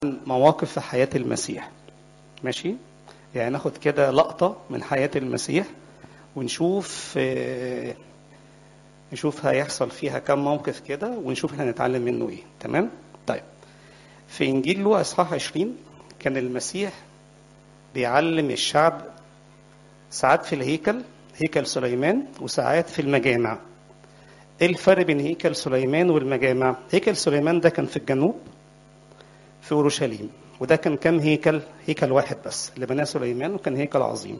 مواقف في حياة المسيح ماشي يعني ناخد كده لقطة من حياة المسيح ونشوف آه، نشوف هيحصل فيها كم موقف كده ونشوف احنا هنتعلم منه ايه تمام طيب في انجيل لوقا اصحاح 20 كان المسيح بيعلم الشعب ساعات في الهيكل هيكل سليمان وساعات في المجامع ايه الفرق بين هيكل سليمان والمجامع هيكل سليمان ده كان في الجنوب في اورشليم وده كان كام هيكل هيكل واحد بس اللي بناه سليمان وكان هيكل عظيم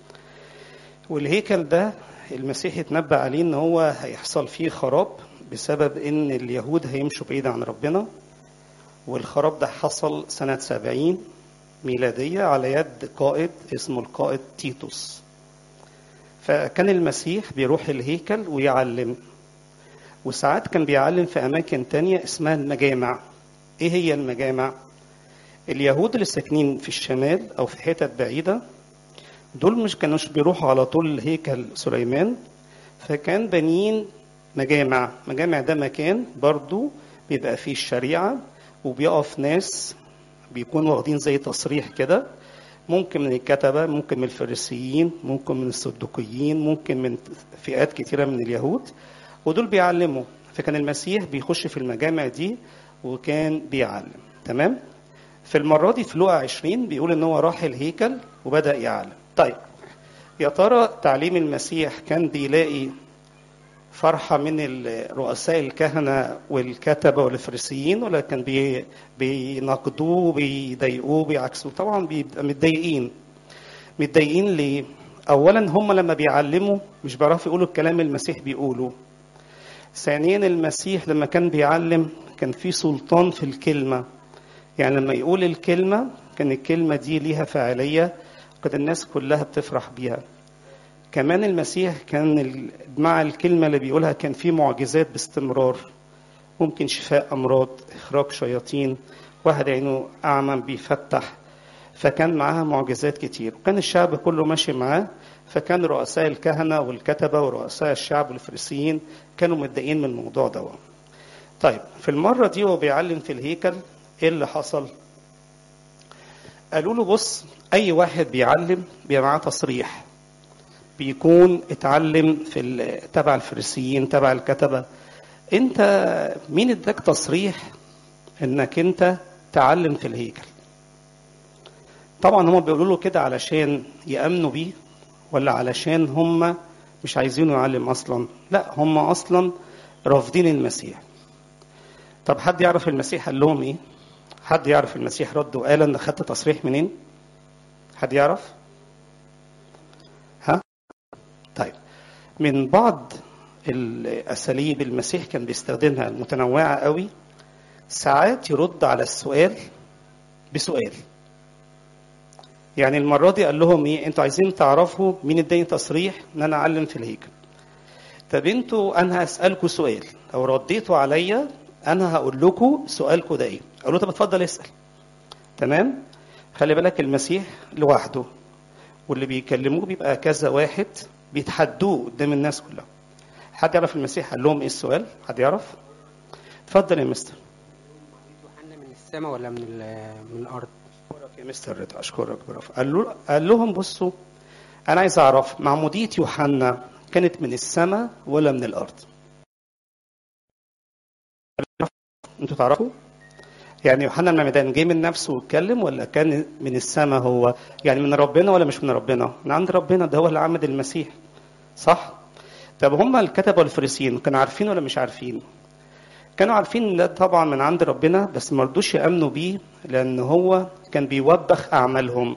والهيكل ده المسيح اتنبأ عليه ان هو هيحصل فيه خراب بسبب ان اليهود هيمشوا بعيد عن ربنا والخراب ده حصل سنة سبعين ميلادية على يد قائد اسمه القائد تيتوس فكان المسيح بيروح الهيكل ويعلم وساعات كان بيعلم في أماكن تانية اسمها المجامع إيه هي المجامع؟ اليهود اللي ساكنين في الشمال أو في حتت بعيدة دول مش كانوش بيروحوا على طول هيكل سليمان فكان بنين مجامع مجامع ده مكان برضو بيبقى فيه الشريعة وبيقف ناس بيكونوا واخدين زي تصريح كده ممكن من الكتبة ممكن من الفريسيين ممكن من الصدوقيين ممكن من فئات كتيرة من اليهود ودول بيعلموا فكان المسيح بيخش في المجامع دي وكان بيعلم تمام في المرة دي في لوقا 20 بيقول ان هو راح الهيكل وبدأ يعلم طيب يا ترى تعليم المسيح كان بيلاقي فرحة من رؤساء الكهنة والكتبة والفريسيين ولا كان بي بيناقضوه بيضايقوه بيعكسوه طبعا بيبقى متضايقين متضايقين ليه؟ أولا هم لما بيعلموا مش بيعرفوا يقولوا الكلام المسيح بيقوله ثانيا المسيح لما كان بيعلم كان في سلطان في الكلمة يعني لما يقول الكلمة كان الكلمة دي ليها فاعلية وكانت الناس كلها بتفرح بيها كمان المسيح كان مع الكلمة اللي بيقولها كان في معجزات باستمرار ممكن شفاء أمراض إخراج شياطين واحد عينه أعمى بيفتح فكان معاها معجزات كتير وكان الشعب كله ماشي معاه فكان رؤساء الكهنة والكتبة ورؤساء الشعب والفريسيين كانوا متضايقين من الموضوع ده طيب في المرة دي وهو بيعلم في الهيكل ايه اللي حصل قالوا له بص اي واحد بيعلم بيبقى معاه تصريح بيكون اتعلم في تبع الفريسيين تبع الكتبه انت مين اداك تصريح انك انت تعلم في الهيكل طبعا هم بيقولوا له كده علشان يامنوا بيه ولا علشان هم مش عايزينه يعلم اصلا لا هم اصلا رافضين المسيح طب حد يعرف المسيح قال لهم ايه حد يعرف المسيح رد وقال ان خدت تصريح منين حد يعرف ها طيب من بعض الاساليب المسيح كان بيستخدمها المتنوعه قوي ساعات يرد على السؤال بسؤال يعني المره دي قال لهم ايه انتوا عايزين تعرفوا مين اداني تصريح ان انا اعلم في الهيكل طب انتوا انا هسالكم سؤال او رديتوا عليا انا هقول لكم سؤالكم ده ايه اقول له طب اتفضل اسال تمام خلي بالك المسيح لوحده واللي بيكلموه بيبقى كذا واحد بيتحدوه قدام الناس كلها حد يعرف المسيح قال لهم ايه السؤال حد يعرف اتفضل يا مستر يوحنا من السماء ولا من من الارض اشكرك يا مستر رضا اشكرك برافو قال له قال لهم بصوا انا عايز اعرف معموديه يوحنا كانت من السماء ولا من الارض انتوا تعرفوا يعني يوحنا المعمدان جه من نفسه واتكلم ولا كان من السماء هو يعني من ربنا ولا مش من ربنا من عند ربنا ده هو اللي عمد المسيح صح طب هم الكتبة والفريسيين كانوا عارفين ولا مش عارفين كانوا عارفين ده طبعا من عند ربنا بس ما رضوش يامنوا بيه لان هو كان بيوبخ اعمالهم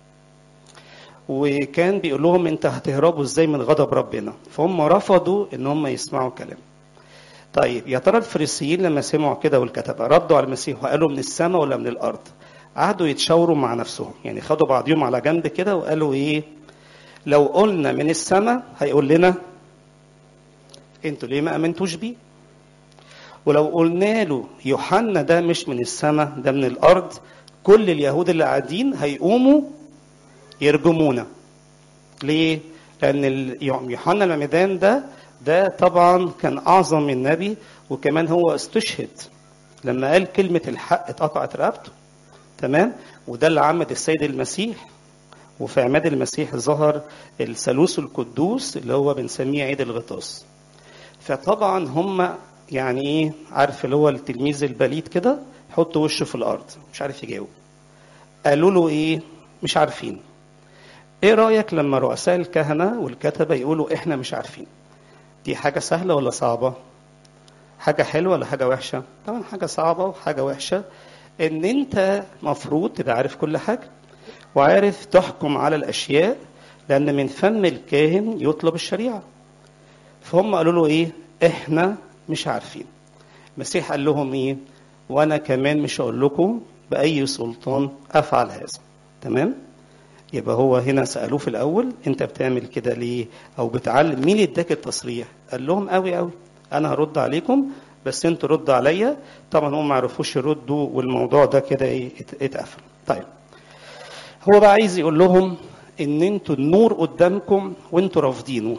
وكان بيقول لهم انت هتهربوا ازاي من غضب ربنا فهم رفضوا ان هم يسمعوا كلام طيب يا ترى الفريسيين لما سمعوا كده والكتبة ردوا على المسيح وقالوا من السماء ولا من الأرض قعدوا يتشاوروا مع نفسهم يعني خدوا بعضهم على جنب كده وقالوا إيه لو قلنا من السماء هيقول لنا انتوا ليه ما امنتوش بيه ولو قلنا له يوحنا ده مش من السماء ده من الارض كل اليهود اللي قاعدين هيقوموا يرجمونا ليه لان يوحنا المعمدان ده ده طبعا كان اعظم من نبي وكمان هو استشهد لما قال كلمه الحق اتقطعت رقبته تمام وده اللي عمد السيد المسيح وفي عماد المسيح ظهر الثالوث القدوس اللي هو بنسميه عيد الغطاس فطبعا هم يعني ايه عارف اللي هو التلميذ البليد كده يحط وشه في الارض مش عارف يجاوب قالوا له ايه مش عارفين ايه رايك لما رؤساء الكهنه والكتبه يقولوا احنا مش عارفين دي حاجه سهله ولا صعبه حاجه حلوه ولا حاجه وحشه طبعا حاجه صعبه وحاجه وحشه ان انت مفروض تبقى عارف كل حاجه وعارف تحكم على الاشياء لان من فم الكاهن يطلب الشريعه فهم قالوا له ايه احنا مش عارفين المسيح قال لهم ايه وانا كمان مش هقول لكم باي سلطان افعل هذا تمام يبقى هو هنا سالوه في الاول انت بتعمل كده ليه او بتعلم مين اداك التصريح قال لهم قوي قوي انا هرد عليكم بس انتوا ردوا عليا طبعا هم ما عرفوش يردوا والموضوع ده كده ايه اتقفل طيب هو بقى عايز يقول لهم ان انتوا النور قدامكم وانتوا رافضينه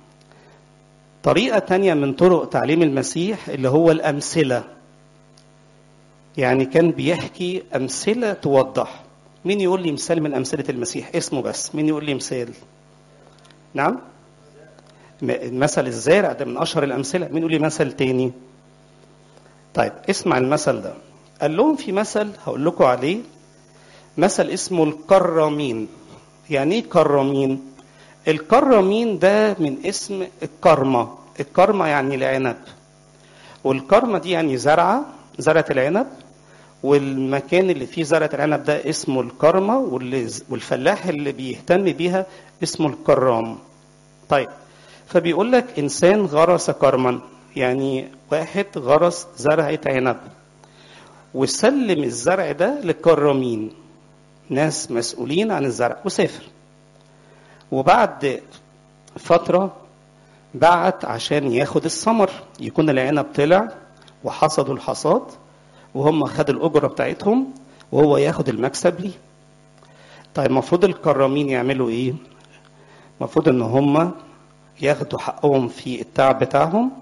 طريقة تانية من طرق تعليم المسيح اللي هو الأمثلة يعني كان بيحكي أمثلة توضح مين يقول لي مثال من أمثلة المسيح اسمه بس مين يقول لي مثال نعم مثل الزارع ده من أشهر الأمثلة مين يقول لي مثل تاني طيب اسمع المثل ده قال لهم في مثل هقول لكم عليه مثل اسمه الكرامين يعني ايه كرامين الكرامين ده من اسم الكرمة الكرمة يعني العنب والكرمة دي يعني زرعة زرعة العنب والمكان اللي فيه زرعة العنب ده اسمه الكرمة والفلاح اللي بيهتم بيها اسمه الكرام طيب فبيقول لك إنسان غرس كرما يعني واحد غرس زرعة عنب وسلم الزرع ده للكرامين ناس مسؤولين عن الزرع وسافر وبعد فترة بعت عشان ياخد الثمر يكون العنب طلع وحصدوا الحصاد وهم خدوا الأجرة بتاعتهم وهو ياخد المكسب ليه طيب المفروض الكرامين يعملوا ايه المفروض ان هم ياخدوا حقهم في التعب بتاعهم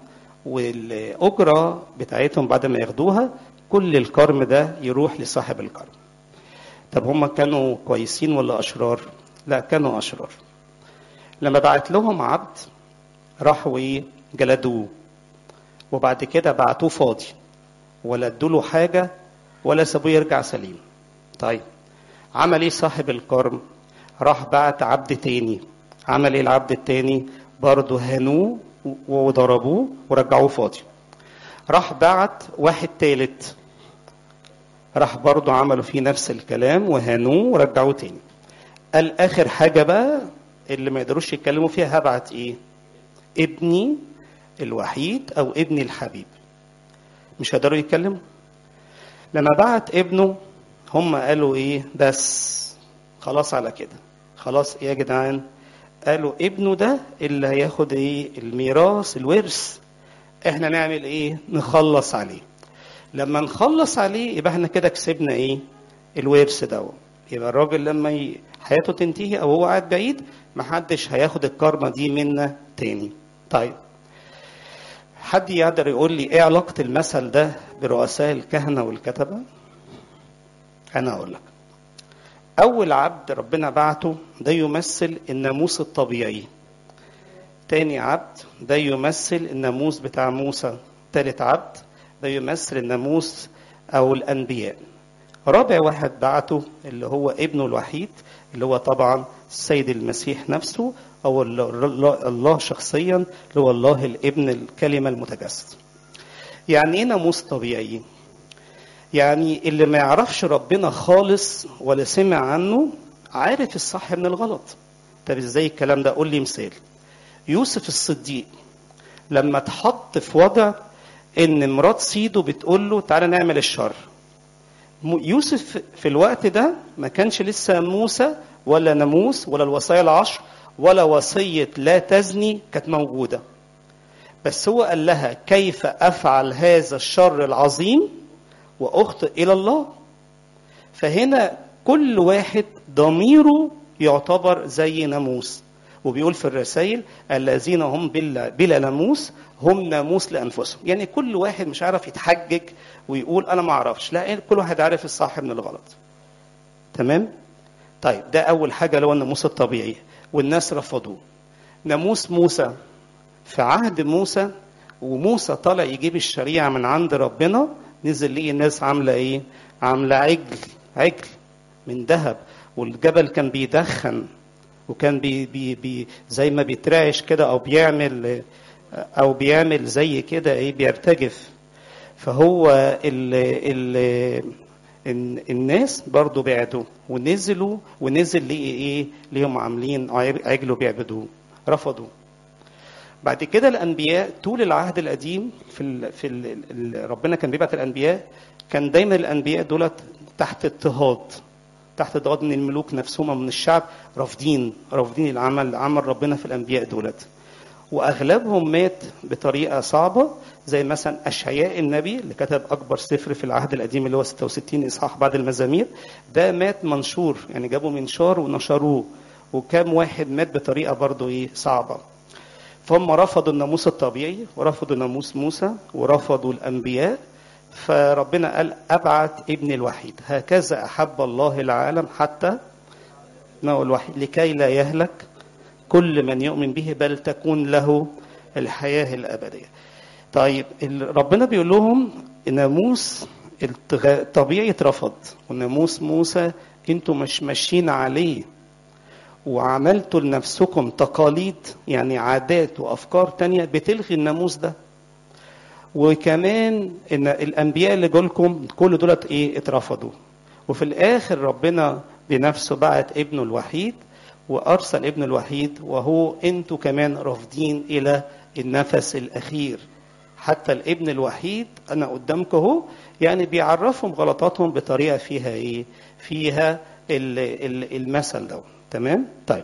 والأجرة بتاعتهم بعد ما ياخدوها كل الكرم ده يروح لصاحب الكرم طب هم كانوا كويسين ولا أشرار لا كانوا أشرار لما بعت لهم عبد راحوا ايه جلدوه وبعد كده بعتوه فاضي ولا ادوا له حاجه ولا سابوه يرجع سليم طيب عمل ايه صاحب الكرم راح بعت عبد تاني عمل ايه العبد التاني برضه هانوه وضربوه ورجعوه فاضي راح بعت واحد تالت راح برضه عملوا فيه نفس الكلام وهانوه ورجعوه تاني قال اخر حاجه بقى اللي ما يقدروش يتكلموا فيها هبعت ايه ابني الوحيد او ابني الحبيب مش هيقدروا يتكلموا لما بعت ابنه هم قالوا ايه بس خلاص على كده خلاص يا جدعان قالوا ابنه ده اللي هياخد ايه الميراث الورث احنا نعمل ايه نخلص عليه لما نخلص عليه يبقى احنا كده كسبنا ايه الورث دوت يبقى الراجل لما ي... حياته تنتهي او هو قاعد بعيد محدش هياخد الكارما دي منا تاني طيب حد يقدر يقول لي ايه علاقة المثل ده برؤساء الكهنة والكتبة انا اقول لك اول عبد ربنا بعته ده يمثل الناموس الطبيعي تاني عبد ده يمثل الناموس بتاع موسى تالت عبد ده يمثل الناموس او الانبياء رابع واحد بعته اللي هو ابنه الوحيد اللي هو طبعا السيد المسيح نفسه او الله شخصيا اللي هو الله الابن الكلمه المتجسد. يعني ايه ناموس طبيعي؟ يعني اللي ما يعرفش ربنا خالص ولا سمع عنه عارف الصح من الغلط. طب ازاي الكلام ده؟ قول لي مثال. يوسف الصديق لما اتحط في وضع ان مرات سيده بتقول له تعالى نعمل الشر يوسف في الوقت ده ما كانش لسه موسى ولا ناموس ولا الوصايا العشر ولا وصية لا تزني كانت موجودة بس هو قال لها كيف أفعل هذا الشر العظيم وأخطئ إلى الله فهنا كل واحد ضميره يعتبر زي ناموس وبيقول في الرسائل الذين هم بلا, بلا ناموس هم ناموس لانفسهم يعني كل واحد مش عارف يتحجج ويقول انا ما اعرفش لا كل واحد عارف الصح من الغلط تمام طيب ده اول حاجه اللي هو الناموس الطبيعي والناس رفضوه ناموس موسى في عهد موسى وموسى طالع يجيب الشريعه من عند ربنا نزل ليه الناس عامله ايه عامله عجل عجل من ذهب والجبل كان بيدخن وكان بي بي بي زي ما بيترعش كده او بيعمل او بيعمل زي كده ايه بيرتجف فهو ال ال الناس برضو بعدوا ونزلوا ونزل ليه ايه ليهم عاملين عجل بيعبدوه رفضوا بعد كده الانبياء طول العهد القديم في ال في ال ربنا كان بيبعت الانبياء كان دايما الانبياء دولت تحت اضطهاد تحت اضطهاد من الملوك نفسهم ومن الشعب رافضين رافضين العمل عمل ربنا في الانبياء دولت واغلبهم مات بطريقه صعبه زي مثلا اشعياء النبي اللي كتب اكبر سفر في العهد القديم اللي هو 66 اصحاح بعد المزامير ده مات منشور يعني جابوا منشار ونشروه وكام واحد مات بطريقه برضه ايه صعبه فهم رفضوا الناموس الطبيعي ورفضوا ناموس موسى ورفضوا الانبياء فربنا قال ابعت ابن الوحيد هكذا احب الله العالم حتى انه الوحيد لكي لا يهلك كل من يؤمن به بل تكون له الحياه الابديه طيب ربنا بيقول لهم ناموس الطبيعي اترفض وناموس موسى انتوا مش ماشيين عليه وعملتوا لنفسكم تقاليد يعني عادات وافكار تانية بتلغي الناموس ده وكمان ان الانبياء اللي جولكم كل دولت ايه اترفضوا وفي الاخر ربنا بنفسه بعت ابنه الوحيد وارسل ابنه الوحيد وهو انتوا كمان رافضين الى النفس الاخير حتى الابن الوحيد انا قدامكم اهو يعني بيعرفهم غلطاتهم بطريقه فيها ايه فيها المثل ده تمام طيب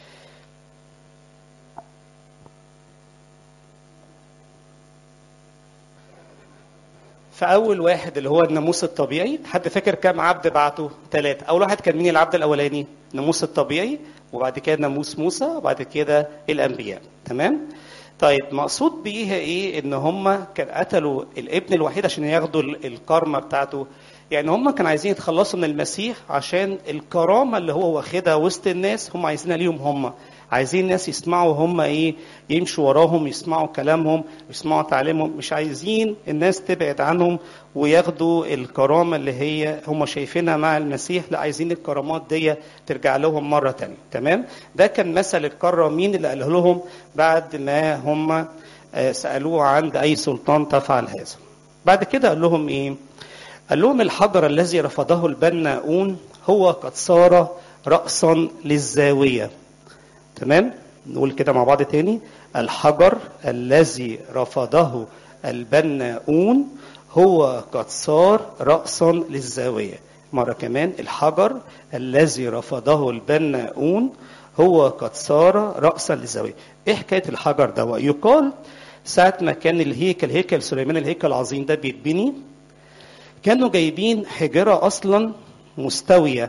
فاول واحد اللي هو الناموس الطبيعي حد فاكر كام عبد بعته ثلاثه اول واحد كان مين العبد الاولاني الناموس الطبيعي وبعد كده ناموس موسى وبعد كده الانبياء تمام طيب مقصود بيها ايه ان هم كان قتلوا الابن الوحيد عشان ياخدوا الكارما بتاعته يعني هم كانوا عايزين يتخلصوا من المسيح عشان الكرامه اللي هو واخدها وسط الناس هم عايزينها ليهم هم عايزين الناس يسمعوا هم ايه يمشوا وراهم يسمعوا كلامهم يسمعوا تعليمهم مش عايزين الناس تبعد عنهم وياخدوا الكرامه اللي هي هم شايفينها مع المسيح لا عايزين الكرامات دي ترجع لهم مره تانية تمام ده كان مثل الكرامين اللي قاله لهم بعد ما هم سالوه عند اي سلطان تفعل هذا بعد كده قال لهم ايه قال لهم الحجر الذي رفضه البناؤون هو قد صار رأسا للزاوية تمام نقول كده مع بعض تاني الحجر الذي رفضه البناؤون هو قد صار رأسا للزاوية مرة كمان الحجر الذي رفضه البناؤون هو قد صار رأسا للزاوية ايه حكاية الحجر ده يقال ساعة ما كان الهيكل هيكل سليمان الهيكل العظيم ده بيتبني كانوا جايبين حجرة أصلا مستوية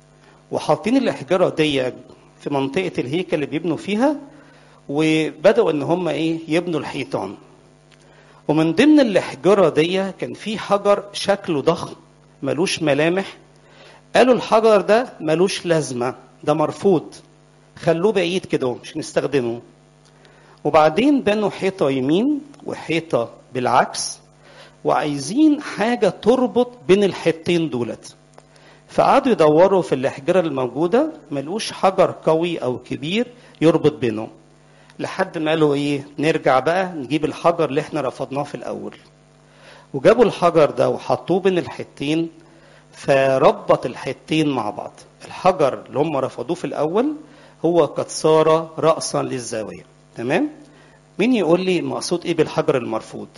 وحاطين الحجرة دي في منطقة الهيكل اللي بيبنوا فيها وبدأوا إن هم إيه يبنوا الحيطان ومن ضمن الحجرة دي كان في حجر شكله ضخم ملوش ملامح قالوا الحجر ده ملوش لازمة ده مرفوض خلوه بعيد كده مش نستخدمه وبعدين بنوا حيطة يمين وحيطة بالعكس وعايزين حاجة تربط بين الحتين دولت فقعدوا يدوروا في الحجرة الموجودة ملقوش حجر قوي أو كبير يربط بينهم لحد ما قالوا إيه نرجع بقى نجيب الحجر اللي احنا رفضناه في الأول وجابوا الحجر ده وحطوه بين الحتين فربط الحتين مع بعض الحجر اللي هم رفضوه في الأول هو قد صار رأسا للزاوية تمام مين يقول لي مقصود ايه بالحجر المرفوض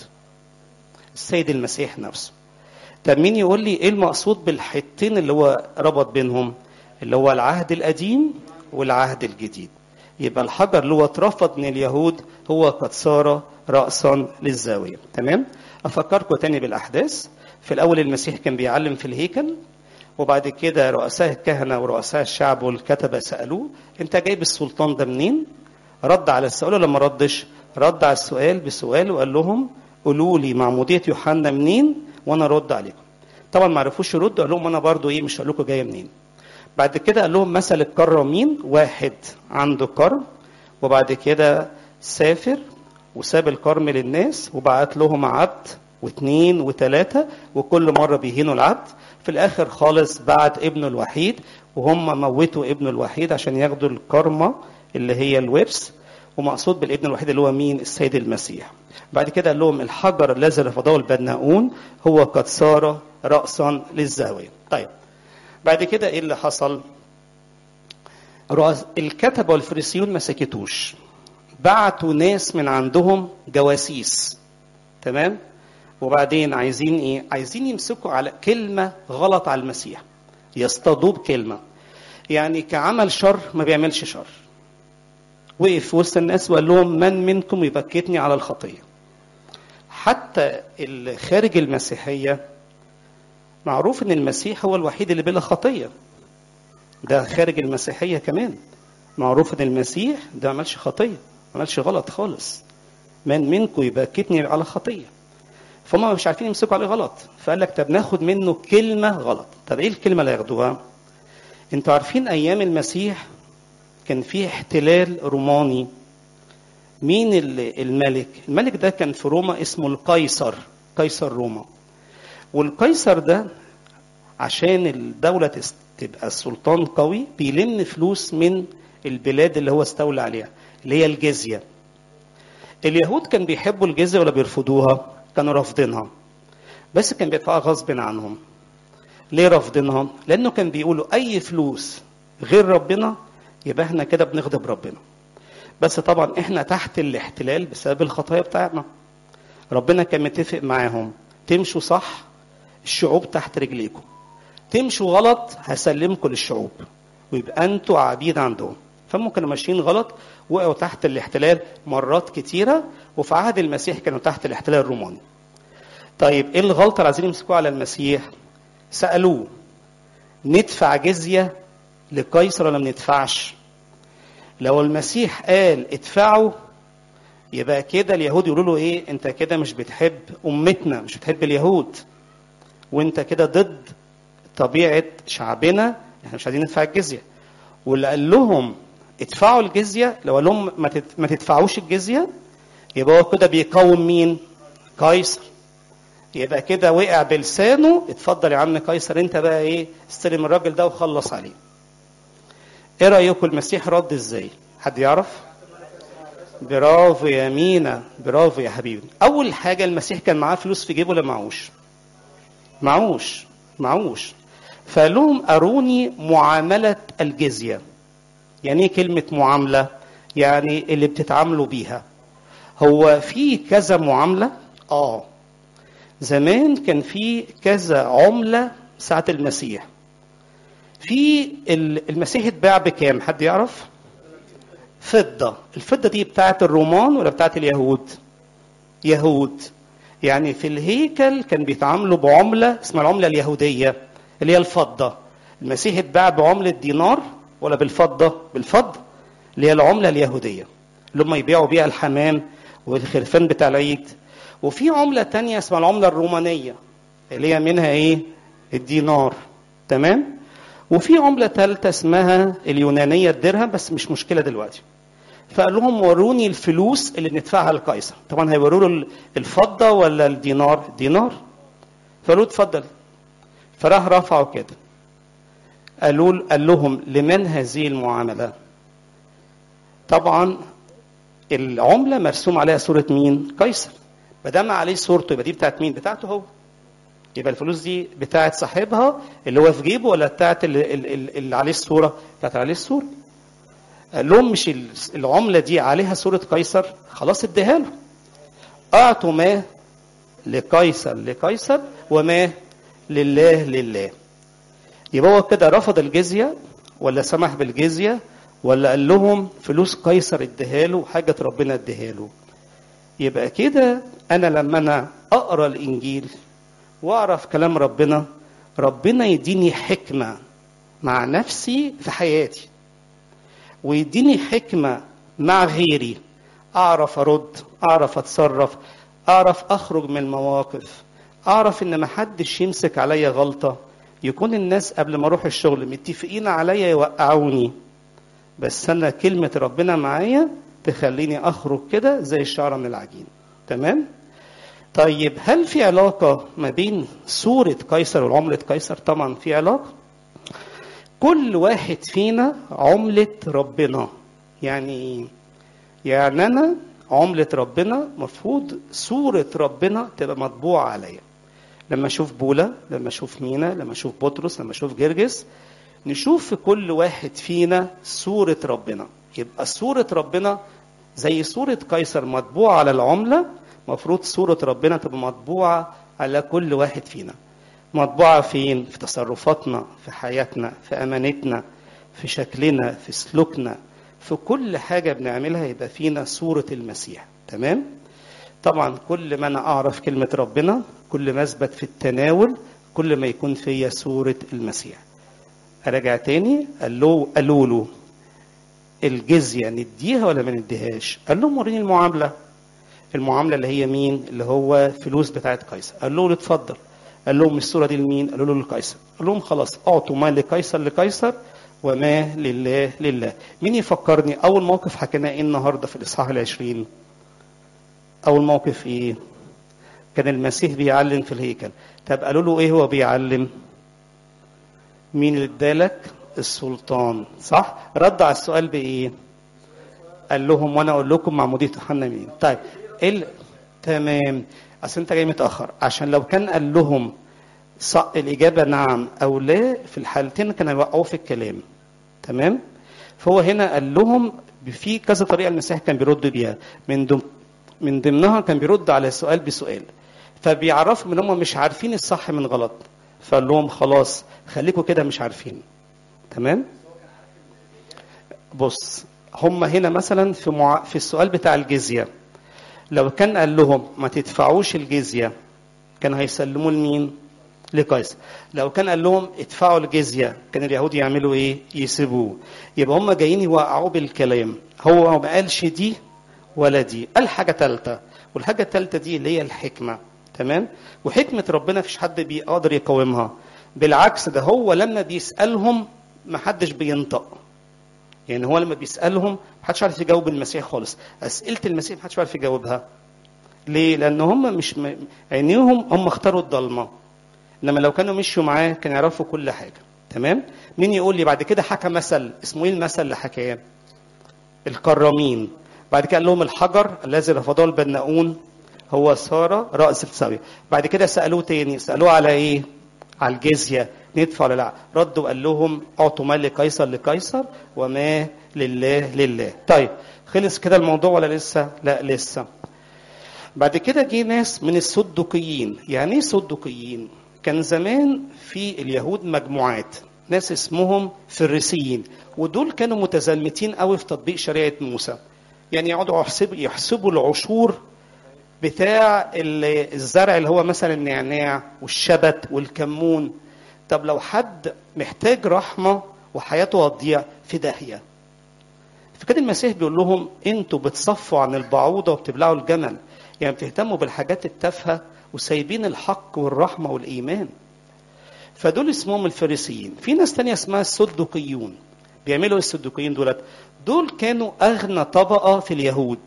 السيد المسيح نفسه طب مين يقول لي ايه المقصود بالحتين اللي هو ربط بينهم اللي هو العهد القديم والعهد الجديد يبقى الحجر اللي هو اترفض من اليهود هو قد صار رأسا للزاوية تمام أفكركم تاني بالأحداث في الأول المسيح كان بيعلم في الهيكل وبعد كده رؤساء الكهنة ورؤساء الشعب والكتبة سألوه أنت جايب السلطان ده منين؟ رد على السؤال ولا ما ردش؟ رد على السؤال بسؤال وقال لهم قولوا لي معمودية يوحنا منين وأنا أرد عليكم. طبعا ما عرفوش يردوا قال لهم أنا برضو إيه مش هقول لكم جاية منين. بعد كده قال لهم مثل الكرامين واحد عنده كرم وبعد كده سافر وساب الكرم للناس وبعت لهم عبد واثنين وثلاثة وكل مرة بيهينوا العبد في الآخر خالص بعت ابنه الوحيد وهم موتوا ابنه الوحيد عشان ياخدوا الكرمة اللي هي الورث ومقصود بالابن الوحيد اللي هو مين السيد المسيح بعد كده قال لهم الحجر الذي رفضه البناؤون هو قد صار رأسا للزاوية طيب بعد كده ايه اللي حصل رؤس الكتبة والفريسيون ما سكتوش بعتوا ناس من عندهم جواسيس تمام وبعدين عايزين ايه عايزين يمسكوا على كلمة غلط على المسيح يصطادوه بكلمة يعني كعمل شر ما بيعملش شر وقف في وسط الناس وقال لهم من منكم يبكتني على الخطية حتى اللي خارج المسيحية معروف ان المسيح هو الوحيد اللي بلا خطية ده خارج المسيحية كمان معروف ان المسيح ده ما عملش خطية ما عملش غلط خالص من منكم يبكتني على خطية فهم مش عارفين يمسكوا عليه غلط فقال لك طب ناخد منه كلمة غلط طب ايه الكلمة اللي ياخدوها انتوا عارفين ايام المسيح كان في احتلال روماني مين الملك الملك ده كان في روما اسمه القيصر قيصر روما والقيصر ده عشان الدولة تبقى السلطان قوي بيلم فلوس من البلاد اللي هو استولى عليها اللي هي الجزية اليهود كان بيحبوا الجزية ولا بيرفضوها كانوا رافضينها بس كان بيدفعها غصب عنهم ليه رافضينها لانه كان بيقولوا اي فلوس غير ربنا يبقى احنا كده بنغضب ربنا بس طبعا احنا تحت الاحتلال بسبب الخطايا بتاعتنا ربنا كان متفق معاهم تمشوا صح الشعوب تحت رجليكم تمشوا غلط هسلمكم للشعوب ويبقى انتوا عبيد عندهم فهم كانوا ماشيين غلط وقعوا تحت الاحتلال مرات كتيرة وفي عهد المسيح كانوا تحت الاحتلال الروماني طيب ايه الغلطة اللي عايزين يمسكوها على المسيح سألوه ندفع جزية لقيصر ولا ما ندفعش لو المسيح قال ادفعوا يبقى كده اليهود يقولوا له ايه انت كده مش بتحب امتنا مش بتحب اليهود وانت كده ضد طبيعه شعبنا احنا مش عايزين ندفع الجزيه واللي قال لهم ادفعوا الجزيه لو قال لهم ما تدفعوش الجزيه يبقى هو كده بيقاوم مين قيصر يبقى كده وقع بلسانه اتفضل يا عم قيصر انت بقى ايه استلم الراجل ده وخلص عليه ايه رايكم المسيح رد ازاي حد يعرف برافو يا مينا برافو يا حبيبي اول حاجه المسيح كان معاه فلوس في جيبه ولا معوش معوش معوش فقال لهم اروني معامله الجزيه يعني ايه كلمه معامله يعني اللي بتتعاملوا بيها هو في كذا معامله اه زمان كان في كذا عمله ساعه المسيح في المسيح اتباع بكام حد يعرف فضة الفضة دي بتاعت الرومان ولا بتاعت اليهود يهود يعني في الهيكل كان بيتعاملوا بعملة اسمها العملة اليهودية اللي هي الفضة المسيح اتباع بعملة دينار ولا بالفضة بالفضة اللي هي العملة اليهودية اللي هم يبيعوا بيها الحمام والخرفان بتاع العيد وفي عملة تانية اسمها العملة الرومانية اللي هي منها ايه الدينار تمام وفي عملة ثالثة اسمها اليونانية الدرهم بس مش مشكلة دلوقتي فقال لهم وروني الفلوس اللي بندفعها لقيصر طبعا هيوروا له الفضة ولا الدينار الدينار فقالوا اتفضل فراح رفعوا كده قالوا قال لهم لمن هذه المعاملة طبعا العملة مرسوم عليها صورة مين قيصر ما دام عليه صورته يبقى دي بتاعت مين بتاعته هو يبقى الفلوس دي بتاعت صاحبها اللي هو في جيبه ولا بتاعت اللي, اللي عليه الصوره بتاعت عليه الصوره قال لهم مش العمله دي عليها صوره قيصر خلاص اديها له اعطوا ما لقيصر لقيصر وما لله لله يبقى هو كده رفض الجزيه ولا سمح بالجزيه ولا قال لهم فلوس قيصر اديها له وحاجه ربنا اديها له يبقى كده انا لما انا اقرا الانجيل واعرف كلام ربنا ربنا يديني حكمه مع نفسي في حياتي ويديني حكمه مع غيري اعرف ارد اعرف اتصرف اعرف اخرج من المواقف اعرف ان محدش يمسك عليا غلطه يكون الناس قبل ما اروح الشغل متفقين عليا يوقعوني بس انا كلمه ربنا معايا تخليني اخرج كده زي الشعره من العجين تمام طيب هل في علاقه ما بين صوره قيصر وعمله قيصر طبعا في علاقه كل واحد فينا عمله ربنا يعني ايه يعني انا عمله ربنا مفروض صوره ربنا تبقى مطبوعه عليا لما اشوف بولا لما اشوف مينا لما اشوف بطرس لما اشوف جرجس نشوف في كل واحد فينا صورة ربنا يبقى صورة ربنا زي صورة قيصر مطبوعة على العملة مفروض صورة ربنا تبقى مطبوعة على كل واحد فينا مطبوعة فين؟ في تصرفاتنا في حياتنا في أمانتنا في شكلنا في سلوكنا في كل حاجة بنعملها يبقى فينا صورة المسيح تمام؟ طبعا كل ما أنا أعرف كلمة ربنا كل ما أثبت في التناول كل ما يكون فيا صورة المسيح أرجع تاني قال له قالوا له الجزية نديها ولا ما نديهاش؟ قال لهم وريني المعاملة المعاملة اللي هي مين؟ اللي هو فلوس بتاعت قيصر قال له اتفضل قال لهم الصورة دي لمين؟ قالوا له لقيصر قال لهم خلاص أعطوا ما لقيصر لقيصر وما لله لله مين يفكرني أول موقف حكيناه إيه النهاردة في الإصحاح العشرين أول موقف إيه؟ كان المسيح بيعلم في الهيكل طب قالوا له إيه هو بيعلم؟ مين اللي ادالك؟ السلطان صح؟ رد على السؤال بإيه؟ قال لهم وانا اقول لكم معموديه يوحنا مين طيب ايه ال- تمام اصل انت جاي متاخر عشان لو كان قال لهم ص... الاجابه نعم او لا في الحالتين كانوا يوقعوا في الكلام تمام فهو هنا قال لهم في كذا طريقه المسيح كان بيرد بيها من ضمن من ضمنها كان بيرد على السؤال بسؤال فبيعرفهم ان هم مش عارفين الصح من غلط فقال لهم خلاص خليكم كده مش عارفين تمام بص هم هنا مثلا في مع... في السؤال بتاع الجزيه لو كان قال لهم ما تدفعوش الجزيه كان هيسلموه لمين؟ لقيصر لو كان قال لهم ادفعوا الجزيه كان اليهود يعملوا ايه؟ يسيبوه يبقى هم جايين يوقعوه بالكلام هو ما قالش دي ولا دي قال حاجه ثالثه والحاجه الثالثه دي اللي هي الحكمه تمام وحكمه ربنا مفيش حد بيقدر يقاومها بالعكس ده هو لما بيسالهم ما حدش بينطق يعني هو لما بيسالهم محدش عارف يجاوب المسيح خالص اسئله المسيح محدش عارف يجاوبها ليه لان هم مش م... عينيهم هم اختاروا الضلمه انما لو كانوا مشوا معاه كانوا يعرفوا كل حاجه تمام مين يقول لي بعد كده حكى مثل اسمه ايه المثل اللي حكاه الكرامين بعد كده قال لهم الحجر الذي رفضه البناؤون هو سارة رأس السوية بعد كده سألوه تاني سألوه على ايه على الجزية ندفع ولا لا ردوا قال لهم اعطوا ما لقيصر لقيصر وما لله لله طيب خلص كده الموضوع ولا لسه لا لسه بعد كده جه ناس من الصدقيين يعني ايه صدقيين كان زمان في اليهود مجموعات ناس اسمهم فريسيين ودول كانوا متزلمتين قوي في تطبيق شريعه موسى يعني يقعدوا يحسبوا يحسبوا العشور بتاع ال- الزرع اللي هو مثلا النعناع والشبت والكمون طب لو حد محتاج رحمه وحياته هتضيع في داهيه فكان المسيح بيقول لهم انتوا بتصفوا عن البعوضه وبتبلعوا الجمل يعني بتهتموا بالحاجات التافهه وسايبين الحق والرحمه والايمان فدول اسمهم الفريسيين في ناس تانية اسمها الصدقيون بيعملوا ايه الصدقيين دولت دول كانوا اغنى طبقه في اليهود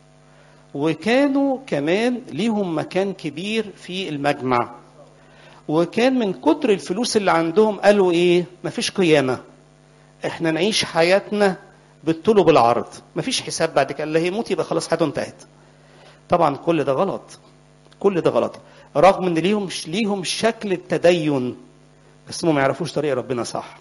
وكانوا كمان ليهم مكان كبير في المجمع وكان من كتر الفلوس اللي عندهم قالوا ايه مفيش قيامه احنا نعيش حياتنا بالطول وبالعرض مفيش حساب بعد كده اللي هيموت يبقى خلاص حياته انتهت طبعا كل ده غلط كل ده غلط رغم ان ليهم ليهم شكل التدين بس هم ما يعرفوش طريق ربنا صح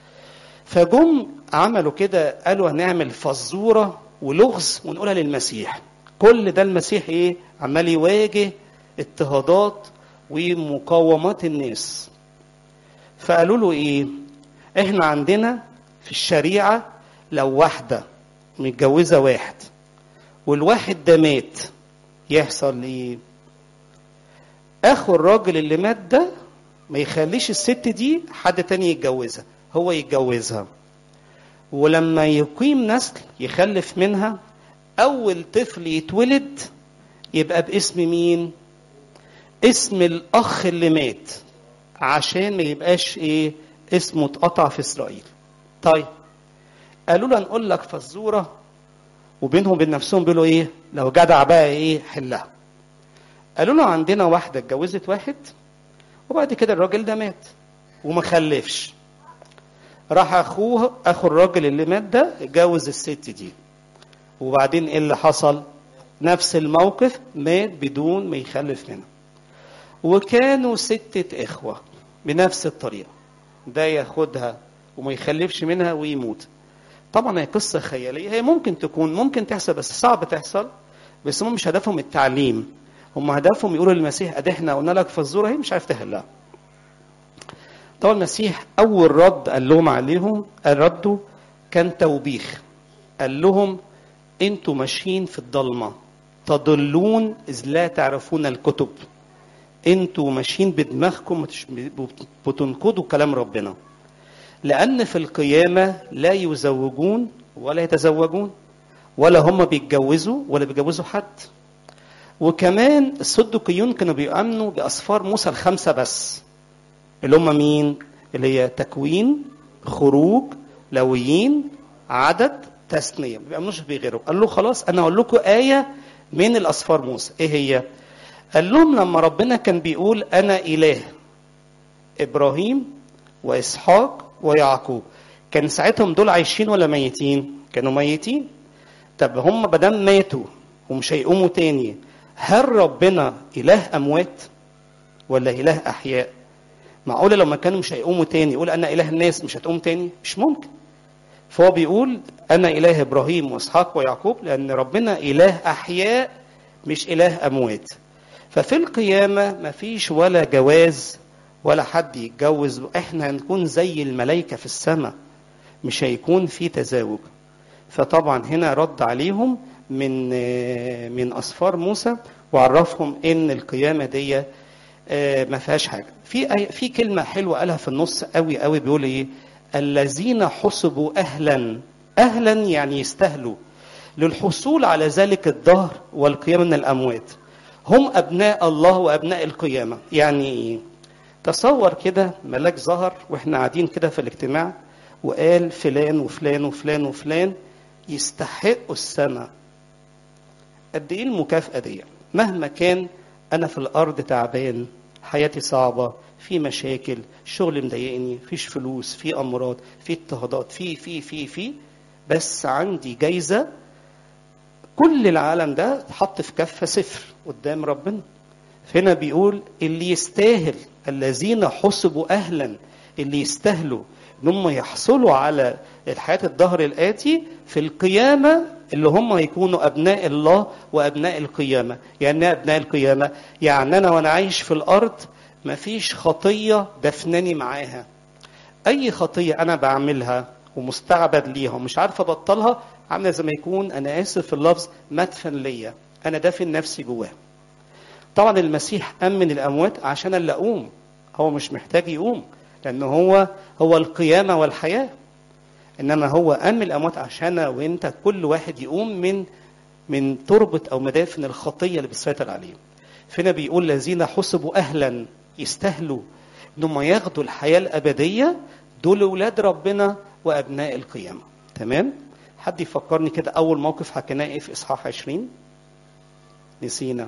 فجم عملوا كده قالوا هنعمل فزوره ولغز ونقولها للمسيح كل ده المسيح ايه عمال يواجه اضطهادات ومقاومات الناس فقالوا له ايه احنا عندنا في الشريعه لو واحده متجوزه واحد والواحد ده مات يحصل ايه اخو الراجل اللي مات ده ما يخليش الست دي حد تاني يتجوزها هو يتجوزها ولما يقيم نسل يخلف منها اول طفل يتولد يبقى باسم مين اسم الاخ اللي مات عشان ما يبقاش ايه اسمه اتقطع في اسرائيل طيب قالوا له نقول لك فزوره وبينهم وبين نفسهم بيقولوا ايه لو جدع بقى ايه حلها قالوا له عندنا واحده اتجوزت واحد وبعد كده الراجل ده مات وما خلفش راح اخوه اخو الراجل اللي مات ده اتجوز الست دي وبعدين ايه اللي حصل نفس الموقف مات بدون ما يخلف منها وكانوا ستة إخوة بنفس الطريقة ده ياخدها وما يخلفش منها ويموت طبعا هي قصة خيالية هي ممكن تكون ممكن تحصل بس صعب تحصل بس هم مش هدفهم التعليم هم هدفهم يقولوا للمسيح ادي احنا قلنا لك فزوره هي مش عارف تحلها طبعا المسيح اول رد قال لهم عليهم ردوا كان توبيخ قال لهم انتوا ماشيين في الضلمه تضلون اذ لا تعرفون الكتب انتوا ماشيين بدماغكم بتنقضوا كلام ربنا لان في القيامه لا يزوجون ولا يتزوجون ولا هم بيتجوزوا ولا بيجوزوا حد وكمان الصدقيون كانوا بيؤمنوا باسفار موسى الخمسه بس اللي هم مين اللي هي تكوين خروج لويين عدد تثنيه ما بيؤمنوش بغيره قال له خلاص انا اقول لكم ايه من الاسفار موسى ايه هي قال لهم لما ربنا كان بيقول انا اله ابراهيم واسحاق ويعقوب كان ساعتهم دول عايشين ولا ميتين كانوا ميتين طب هم بدل ماتوا ومش هيقوموا تاني هل ربنا اله اموات ولا اله احياء معقوله لما كانوا مش هيقوموا تاني يقول انا اله الناس مش هتقوم تاني مش ممكن فهو بيقول انا اله ابراهيم واسحاق ويعقوب لان ربنا اله احياء مش اله اموات ففي القيامه مفيش ولا جواز ولا حد يتجوز احنا هنكون زي الملائكه في السماء مش هيكون في تزاوج فطبعا هنا رد عليهم من من اسفار موسى وعرفهم ان القيامه دي ما فيهاش حاجه في في كلمه حلوه قالها في النص قوي قوي بيقول ايه الذين حسبوا اهلا اهلا يعني يستاهلوا للحصول على ذلك الدهر والقيامه من الاموات هم ابناء الله وابناء القيامه يعني ايه تصور كده ملاك ظهر واحنا قاعدين كده في الاجتماع وقال فلان وفلان وفلان وفلان يستحقوا السماء قد ايه المكافاه دي مهما كان انا في الارض تعبان حياتي صعبه في مشاكل شغل مضايقني فيش فلوس في امراض في اضطهادات في في في في بس عندي جايزه كل العالم ده اتحط في كفه صفر قدام ربنا هنا بيقول اللي يستاهل الذين حسبوا اهلا اللي يستاهلوا ان هم يحصلوا على الحياه الدهر الاتي في القيامه اللي هم هيكونوا ابناء الله وابناء القيامه يعني ايه ابناء القيامه يعني انا وانا عايش في الارض مفيش خطيه دفناني معاها اي خطيه انا بعملها ومستعبد ليها ومش عارف ابطلها عامله زي ما يكون انا اسف في اللفظ مدفن ليا انا دافن نفسي جواه طبعا المسيح امن الاموات عشان اللي اقوم هو مش محتاج يقوم لان هو هو القيامه والحياه انما هو امن الاموات عشان وانت كل واحد يقوم من من تربه او مدافن الخطيه اللي بتسيطر عليه فينا بيقول الذين حسبوا اهلا يستاهلوا انهم ياخدوا الحياه الابديه دول اولاد ربنا وابناء القيامه تمام حد يفكرني كده اول موقف حكيناه ايه في اصحاح 20 نسينا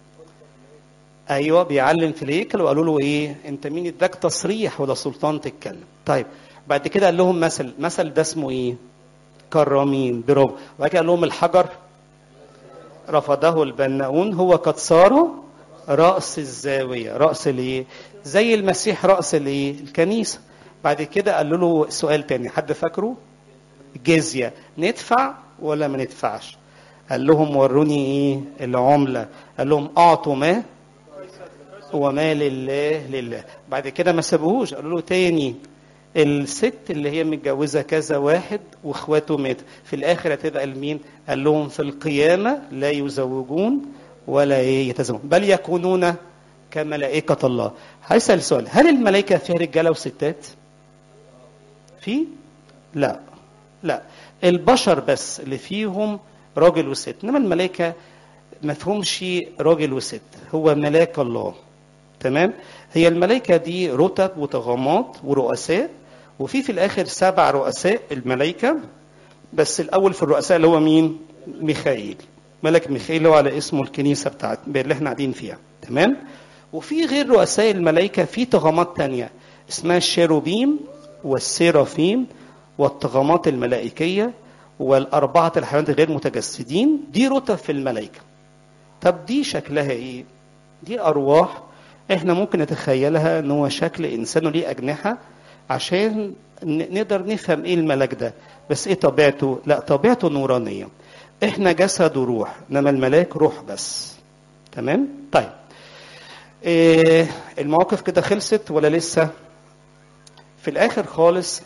ايوه بيعلم في الهيكل وقالوا له ايه انت مين اداك تصريح ولا سلطان تتكلم طيب بعد كده قال لهم مثل مثل ده اسمه ايه كرامين برافو وبعد كده قال لهم الحجر رفضه البناؤون هو قد صار راس الزاويه راس الايه زي المسيح راس الايه الكنيسه بعد كده قالوا له سؤال تاني حد فاكره جزيه ندفع ولا ما ندفعش قال لهم وروني ايه العمله قال لهم اعطوا ما وما لله لله بعد كده ما سابوهوش قالوا له تاني الست اللي هي متجوزة كذا واحد واخواته مات في الاخر هتبقى لمين قال لهم في القيامة لا يزوجون ولا يتزوجون بل يكونون كملائكة الله هسأل سؤال هل الملائكة فيها رجالة وستات في لا لا البشر بس اللي فيهم راجل وست انما الملائكة ما فيهمش راجل وست هو ملاك الله تمام هي الملائكة دي رتب وطغمات ورؤساء وفي في الآخر سبع رؤساء الملائكة بس الأول في الرؤساء اللي هو مين؟ ميخائيل ملك ميخائيل اللي هو على اسمه الكنيسة بتاعت اللي احنا قاعدين فيها تمام وفي غير رؤساء الملائكة في طغمات تانية اسمها الشيروبيم والسيرافيم والطغمات الملائكية والأربعة الحيوانات غير متجسدين دي رتب في الملائكة طب دي شكلها ايه؟ دي أرواح احنا ممكن نتخيلها ان هو شكل انسان وليه أجنحة عشان نقدر نفهم ايه الملاك ده بس ايه طبيعته؟ لا طبيعته نورانية احنا جسد وروح انما الملاك روح بس تمام؟ طيب إيه المواقف كده خلصت ولا لسه؟ في الاخر خالص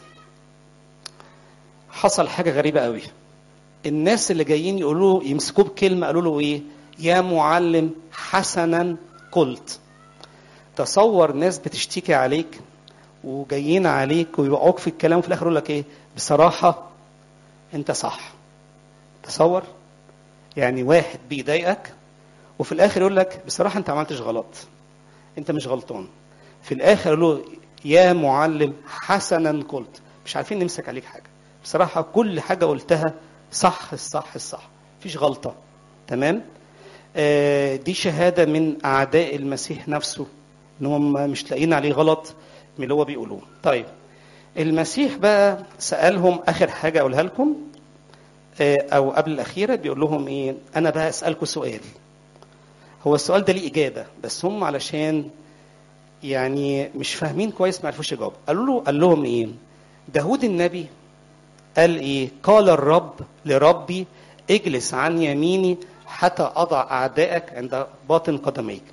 حصل حاجه غريبه قوي الناس اللي جايين يقولوا يمسكوه بكلمه قالوا له ايه يا معلم حسنا قلت تصور ناس بتشتكي عليك وجايين عليك ويوقعوك في الكلام وفي الاخر يقول لك ايه بصراحه انت صح تصور يعني واحد بيضايقك وفي الاخر يقول لك بصراحه انت ما عملتش غلط انت مش غلطان في الاخر يقول له يا معلم حسنا قلت مش عارفين نمسك عليك حاجه بصراحه كل حاجه قلتها صح الصح الصح مفيش غلطه تمام آه دي شهاده من اعداء المسيح نفسه ان هم مش لاقيين عليه غلط من اللي هو بيقولوه طيب المسيح بقى سالهم اخر حاجه اقولها لكم آه او قبل الاخيره بيقول لهم ايه انا بقى اسالكم سؤال هو السؤال ده ليه اجابه بس هم علشان يعني مش فاهمين كويس ما عرفوش يجاوبوا قالوا له قال لهم ايه داود النبي قال ايه قال الرب لربي اجلس عن يميني حتى اضع اعدائك عند باطن قدميك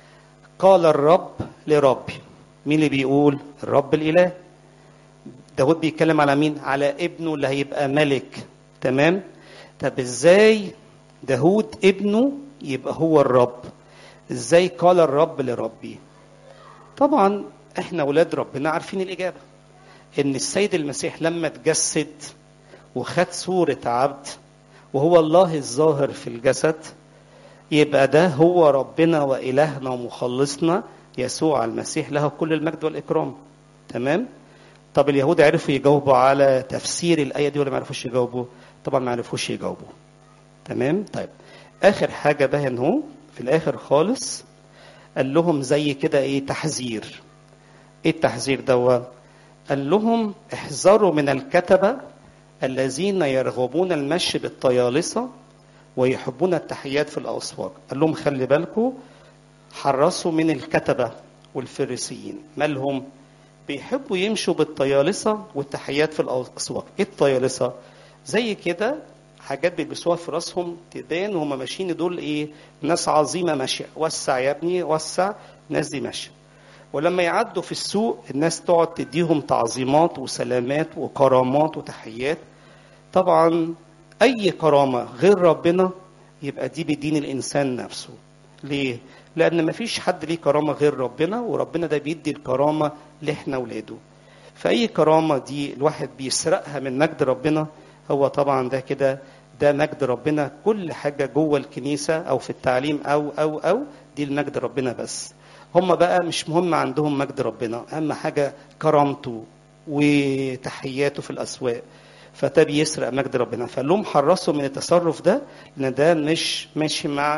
قال الرب لربي مين اللي بيقول الرب الاله داود بيتكلم على مين على ابنه اللي هيبقى ملك تمام طب ازاي داود ابنه يبقى هو الرب ازاي قال الرب لربي طبعا احنا ولاد ربنا عارفين الاجابه ان السيد المسيح لما تجسد وخد صوره عبد وهو الله الظاهر في الجسد يبقى ده هو ربنا والهنا ومخلصنا يسوع المسيح له كل المجد والاكرام تمام طب اليهود عرفوا يجاوبوا على تفسير الايه دي ولا ما عرفوش يجاوبوا طبعا ما عرفوش يجاوبوا تمام طيب اخر حاجه بقى ان هو في الاخر خالص قال لهم زي كده ايه تحذير ايه التحذير دوا قال لهم احذروا من الكتبة الذين يرغبون المشي بالطيالسة ويحبون التحيات في الأسواق قال لهم خلي بالكم حرصوا من الكتبة والفريسيين مالهم بيحبوا يمشوا بالطيالسة والتحيات في الأسواق ايه الطيالسة زي كده حاجات بيلبسوها في راسهم تبان وهم ماشيين دول ايه ناس عظيمه ماشيه وسع يا ابني وسع الناس دي ماشيه ولما يعدوا في السوق الناس تقعد تديهم تعظيمات وسلامات وكرامات وتحيات طبعا اي كرامه غير ربنا يبقى دي بدين الانسان نفسه ليه لان مفيش حد ليه كرامه غير ربنا وربنا ده بيدي الكرامه لاحنا ولاده فاي كرامه دي الواحد بيسرقها من مجد ربنا هو طبعا ده كده ده مجد ربنا كل حاجة جوه الكنيسة أو في التعليم أو أو أو دي المجد ربنا بس هم بقى مش مهم عندهم مجد ربنا أهم حاجة كرامته وتحياته في الأسواق فده بيسرق مجد ربنا فقال لهم حرصوا من التصرف ده لأن ده مش ماشي مع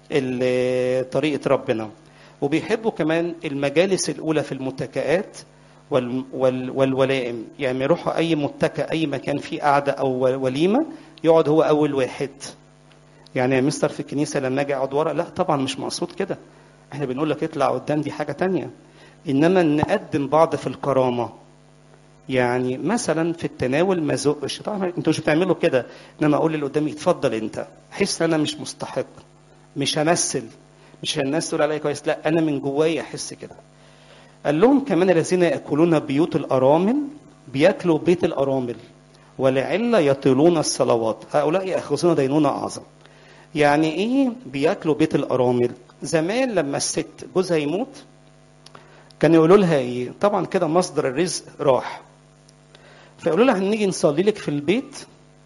طريقة ربنا وبيحبوا كمان المجالس الأولى في المتكئات وال وال والولائم يعني يروحوا اي متكئ اي مكان فيه قعده او وليمه يقعد هو اول واحد يعني يا مستر في الكنيسه لما اجي اقعد ورا لا طبعا مش مقصود كده احنا بنقول لك اطلع قدام دي حاجه تانية انما نقدم بعض في الكرامه يعني مثلا في التناول ما زقش طبعا انتوا مش بتعملوا كده انما اقول اللي قدامي اتفضل انت احس انا مش مستحق مش همثل مش الناس تقول عليا كويس لا انا من جوايا احس كده قال لهم كمان الذين ياكلون بيوت الارامل بياكلوا بيت الارامل ولعل يطيلون الصلوات هؤلاء ياخذون دينونه اعظم يعني ايه بياكلوا بيت الارامل زمان لما الست جوزها يموت كان يقولوا لها ايه طبعا كده مصدر الرزق راح فيقولوا لها هنيجي نصلي لك في البيت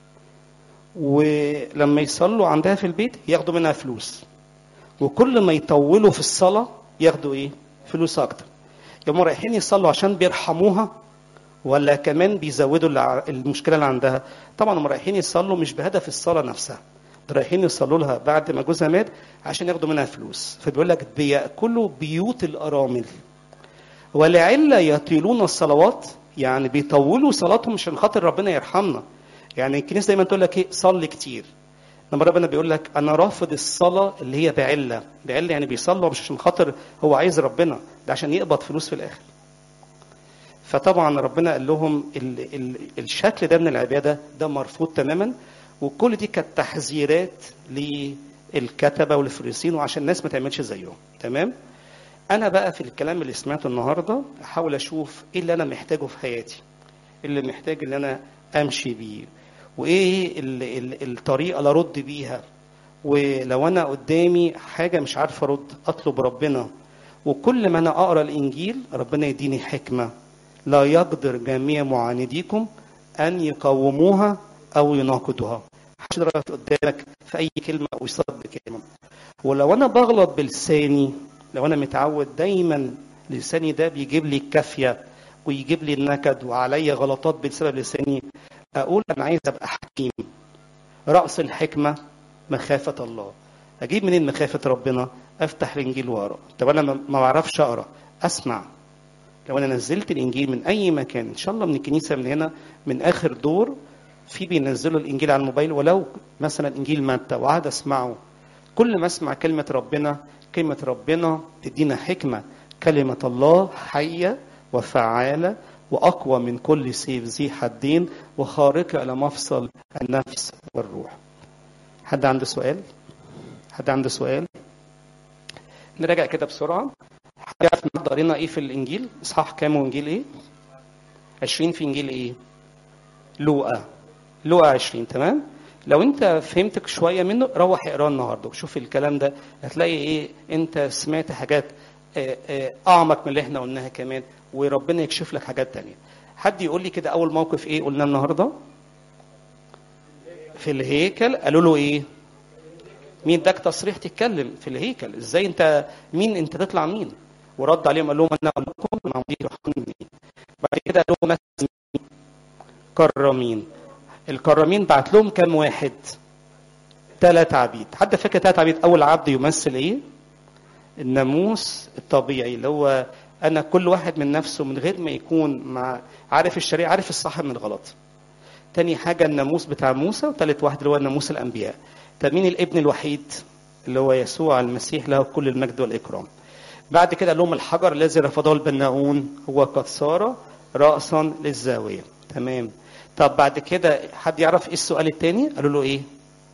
ولما يصلوا عندها في البيت ياخدوا منها فلوس وكل ما يطولوا في الصلاه ياخدوا ايه فلوس اكتر يقوموا رايحين يصلوا عشان بيرحموها ولا كمان بيزودوا اللي ع- المشكله اللي عندها طبعا هم رايحين يصلوا مش بهدف الصلاه نفسها ده رايحين يصلوا لها بعد ما جوزها مات عشان ياخدوا منها فلوس فبيقول لك بياكلوا بيوت الارامل ولعل يطيلون الصلوات يعني بيطولوا صلاتهم عشان خاطر ربنا يرحمنا يعني الكنيسه دايما تقول لك ايه صلي كتير لما ربنا بيقول لك انا رافض الصلاه اللي هي بعله بعله يعني بيصلوا مش عشان خاطر هو عايز ربنا ده عشان يقبض فلوس في الاخر فطبعا ربنا قال لهم ال ال الشكل ده من العباده ده مرفوض تماما وكل دي كانت تحذيرات للكتبه والفريسين وعشان الناس ما تعملش زيهم تمام انا بقى في الكلام اللي سمعته النهارده احاول اشوف ايه اللي انا محتاجه في حياتي اللي محتاج ان انا امشي بيه وايه ال ال الطريقه اللي ارد بيها ولو انا قدامي حاجه مش عارف ارد اطلب ربنا وكل ما انا اقرا الانجيل ربنا يديني حكمه لا يقدر جميع معانديكم ان يقاوموها او يناقضوها محدش يقدر يقف قدامك في اي كلمه او يصد بكلمه ولو انا بغلط بلساني لو انا متعود دايما لساني ده بيجيب لي الكافيه ويجيب لي النكد وعليا غلطات بسبب لساني اقول انا عايز ابقى حكيم راس الحكمه مخافه الله اجيب منين مخافه ربنا افتح الانجيل واقرا طب انا ما ما بعرفش اقرا اسمع لو انا نزلت الانجيل من اي مكان ان شاء الله من الكنيسه من هنا من اخر دور في بينزلوا الانجيل على الموبايل ولو مثلا انجيل متى وقعد اسمعه كل ما اسمع كلمه ربنا كلمه ربنا تدينا حكمه كلمه الله حيه وفعاله واقوى من كل سيف ذي حدين وخارقه الى مفصل النفس والروح حد عنده سؤال حد عنده سؤال نراجع كده بسرعه حد يعرف النهارده قرينا ايه في الانجيل اصحاح كام وانجيل ايه 20 في انجيل ايه لوقا لوقا 20 تمام لو انت فهمتك شويه منه روح اقراه النهارده وشوف الكلام ده هتلاقي ايه انت سمعت حاجات آه، آه، اعمق من اللي احنا قلناها كمان وربنا يكشف لك حاجات تانية حد يقول لي كده اول موقف ايه قلنا النهارده في الهيكل قالوا له ايه مين اداك تصريح تتكلم في الهيكل ازاي انت مين انت تطلع مين ورد عليهم قال لهم انا اقول لكم انا مدير يوحنا مين بعد كده قال لهم مثل مين كرامين الكرامين بعت لهم كام واحد ثلاث عبيد حد فاكر ثلاث عبيد اول عبد يمثل ايه الناموس الطبيعي اللي هو انا كل واحد من نفسه من غير ما يكون مع عارف الشريعه عارف الصح من الغلط تاني حاجه الناموس بتاع موسى وثالث واحد اللي هو ناموس الانبياء طب مين الابن الوحيد اللي هو يسوع المسيح له كل المجد والاكرام بعد كده قال لهم الحجر الذي رفضه البناؤون هو قد صار راسا للزاويه تمام طب بعد كده حد يعرف ايه السؤال الثاني قالوا له ايه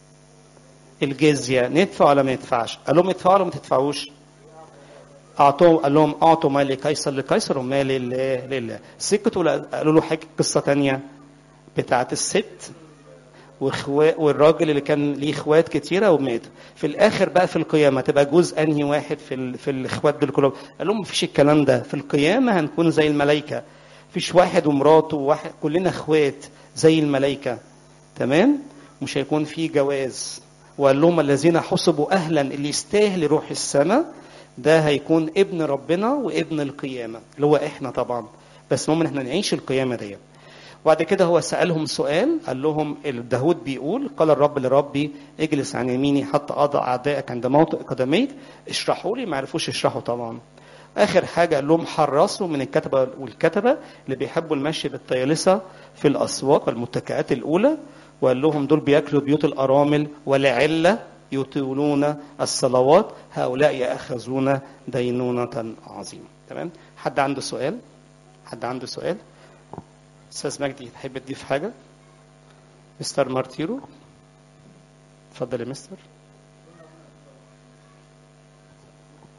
الجزيه ندفع ولا ما ندفعش قال لهم ادفعوا ولا ما تدفعوش اعطوهم قال لهم اعطوا ما لقيصر لقيصر وما لله لله سكتوا ولا قالوا له حاجه قصه تانية بتاعت الست واخوات والراجل اللي كان ليه اخوات كتيره وماتوا في الاخر بقى في القيامه تبقى جزء انهي واحد في ال... في الاخوات دول كلهم قال لهم مفيش الكلام ده في القيامه هنكون زي الملائكه مفيش واحد ومراته وواحد كلنا اخوات زي الملائكه تمام مش هيكون في جواز وقال لهم الذين حسبوا اهلا اللي يستاهل يروح السماء ده هيكون ابن ربنا وابن القيامه اللي هو احنا طبعا بس المهم ان احنا نعيش القيامه دي وبعد كده هو سالهم سؤال قال لهم داود بيقول قال الرب لربي اجلس عن يميني حتى اضع اعدائك عند موطئ قدميك اشرحوا لي ما عرفوش يشرحوا طبعا اخر حاجه قال لهم حرصوا من الكتبه والكتبه اللي بيحبوا المشي بالطيالسه في الاسواق والمتكئات الاولى وقال لهم دول بياكلوا بيوت الارامل ولعله يطيلون الصلوات هؤلاء ياخذون دينونه عظيمه تمام حد عنده سؤال حد عنده سؤال استاذ مجدي تحب تضيف حاجه مستر مارتيرو اتفضل يا مستر